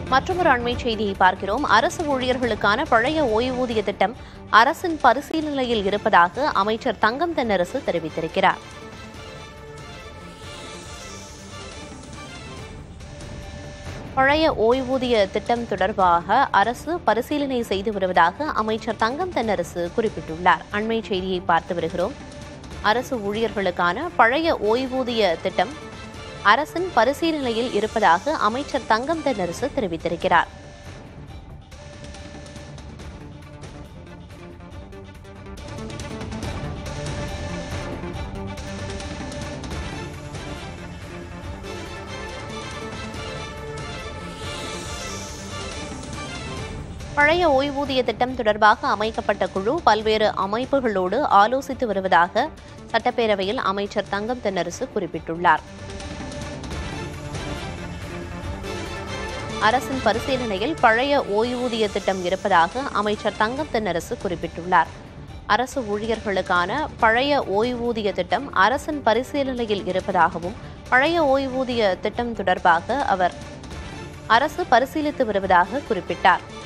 மற்றொரு அண்மை செய்தியை பார்க்கிறோம் அரசு ஊழியர்களுக்கான பழைய ஓய்வூதிய திட்டம் அரசின் பரிசீலனையில் இருப்பதாக அமைச்சர் தங்கம் தென்னரசு தெரிவித்திருக்கிறார் பழைய ஓய்வூதிய திட்டம் தொடர்பாக அரசு பரிசீலனை செய்து வருவதாக அமைச்சர் தங்கம் தென்னரசு குறிப்பிட்டுள்ளார் அண்மை செய்தியை பார்த்து வருகிறோம் அரசு ஊழியர்களுக்கான பழைய ஓய்வூதிய திட்டம் அரசின் பரிசீலனையில் இருப்பதாக அமைச்சர் தங்கம் தென்னரசு தெரிவித்திருக்கிறார் பழைய ஓய்வூதிய திட்டம் தொடர்பாக அமைக்கப்பட்ட குழு பல்வேறு அமைப்புகளோடு ஆலோசித்து வருவதாக சட்டப்பேரவையில் அமைச்சர் தங்கம் தென்னரசு குறிப்பிட்டுள்ளார் அரசின் பரிசீலனையில் பழைய ஓய்வூதிய திட்டம் இருப்பதாக அமைச்சர் தங்கம் தென்னரசு குறிப்பிட்டுள்ளார் அரசு ஊழியர்களுக்கான பழைய ஓய்வூதிய திட்டம் அரசின் பரிசீலனையில் இருப்பதாகவும் பழைய ஓய்வூதிய திட்டம் தொடர்பாக அவர் அரசு பரிசீலித்து வருவதாக குறிப்பிட்டார்